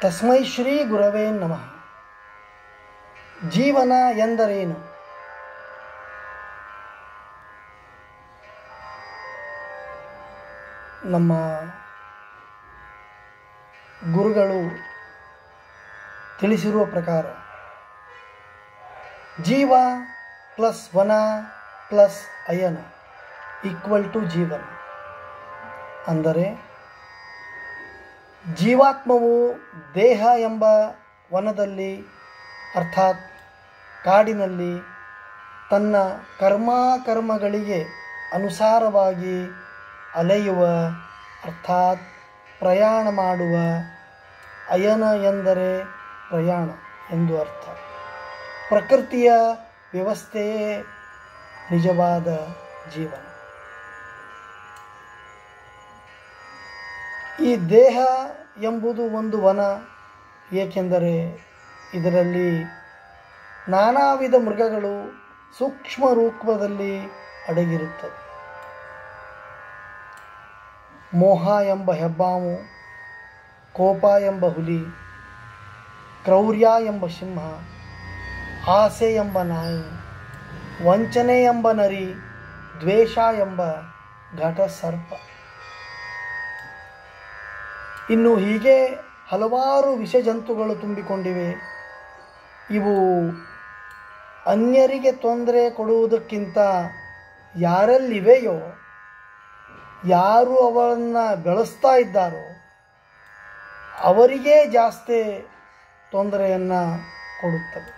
ತಸ್ಮೈ ಶ್ರೀ ಗುರವೇ ನಮಃ ಜೀವನ ಎಂದರೇನು ನಮ್ಮ ಗುರುಗಳು ತಿಳಿಸಿರುವ ಪ್ರಕಾರ ಜೀವ ಪ್ಲಸ್ ವನ ಪ್ಲಸ್ ಅಯನ ಈಕ್ವಲ್ ಟು ಜೀವನ ಅಂದರೆ ಜೀವಾತ್ಮವು ದೇಹ ಎಂಬ ವನದಲ್ಲಿ ಅರ್ಥಾತ್ ಕಾಡಿನಲ್ಲಿ ತನ್ನ ಕರ್ಮಾಕರ್ಮಗಳಿಗೆ ಅನುಸಾರವಾಗಿ ಅಲೆಯುವ ಅರ್ಥಾತ್ ಪ್ರಯಾಣ ಮಾಡುವ ಅಯನ ಎಂದರೆ ಪ್ರಯಾಣ ಎಂದು ಅರ್ಥ ಪ್ರಕೃತಿಯ ವ್ಯವಸ್ಥೆಯೇ ನಿಜವಾದ ಜೀವನ ಈ ದೇಹ ಎಂಬುದು ಒಂದು ವನ ಏಕೆಂದರೆ ಇದರಲ್ಲಿ ನಾನಾ ವಿಧ ಮೃಗಗಳು ಸೂಕ್ಷ್ಮ ರೂಪದಲ್ಲಿ ಅಡಗಿರುತ್ತವೆ ಮೋಹ ಎಂಬ ಹೆಬ್ಬಾವು ಕೋಪ ಎಂಬ ಹುಲಿ ಕ್ರೌರ್ಯ ಎಂಬ ಸಿಂಹ ಆಸೆ ಎಂಬ ನಾಯಿ ವಂಚನೆ ಎಂಬ ನರಿ ದ್ವೇಷ ಎಂಬ ಘಟ ಸರ್ಪ ಇನ್ನು ಹೀಗೆ ಹಲವಾರು ವಿಷಜಂತುಗಳು ತುಂಬಿಕೊಂಡಿವೆ ಇವು ಅನ್ಯರಿಗೆ ತೊಂದರೆ ಕೊಡುವುದಕ್ಕಿಂತ ಯಾರಲ್ಲಿವೆಯೋ ಯಾರು ಅವರನ್ನು ಬೆಳೆಸ್ತಾ ಇದ್ದಾರೋ ಅವರಿಗೇ ಜಾಸ್ತಿ ತೊಂದರೆಯನ್ನು ಕೊಡುತ್ತವೆ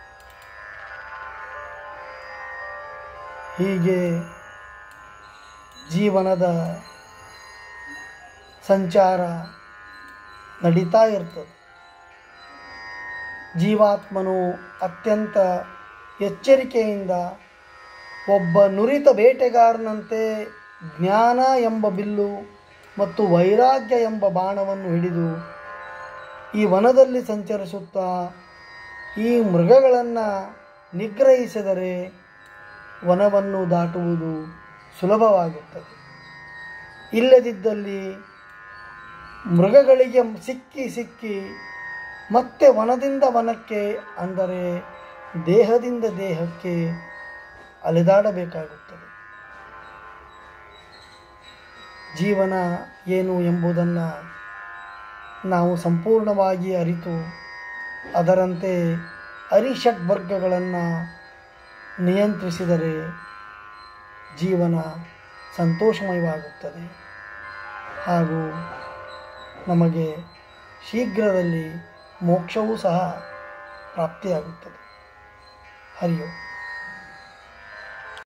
ಹೀಗೆ ಜೀವನದ ಸಂಚಾರ ನಡೀತಾ ಇರ್ತದೆ ಜೀವಾತ್ಮನು ಅತ್ಯಂತ ಎಚ್ಚರಿಕೆಯಿಂದ ಒಬ್ಬ ನುರಿತ ಬೇಟೆಗಾರನಂತೆ ಜ್ಞಾನ ಎಂಬ ಬಿಲ್ಲು ಮತ್ತು ವೈರಾಗ್ಯ ಎಂಬ ಬಾಣವನ್ನು ಹಿಡಿದು ಈ ವನದಲ್ಲಿ ಸಂಚರಿಸುತ್ತಾ ಈ ಮೃಗಗಳನ್ನು ನಿಗ್ರಹಿಸಿದರೆ ವನವನ್ನು ದಾಟುವುದು ಸುಲಭವಾಗುತ್ತದೆ ಇಲ್ಲದಿದ್ದಲ್ಲಿ ಮೃಗಗಳಿಗೆ ಸಿಕ್ಕಿ ಸಿಕ್ಕಿ ಮತ್ತೆ ವನದಿಂದ ವನಕ್ಕೆ ಅಂದರೆ ದೇಹದಿಂದ ದೇಹಕ್ಕೆ ಅಲೆದಾಡಬೇಕಾಗುತ್ತದೆ ಜೀವನ ಏನು ಎಂಬುದನ್ನು ನಾವು ಸಂಪೂರ್ಣವಾಗಿ ಅರಿತು ಅದರಂತೆ ಅರಿಷಡ್ ವರ್ಗಗಳನ್ನು ನಿಯಂತ್ರಿಸಿದರೆ ಜೀವನ ಸಂತೋಷಮಯವಾಗುತ್ತದೆ ಹಾಗೂ ನಮಗೆ ಶೀಘ್ರದಲ್ಲಿ ಮೋಕ್ಷವೂ ಸಹ ಪ್ರಾಪ್ತಿಯಾಗುತ್ತದೆ ಹರಿಯೋ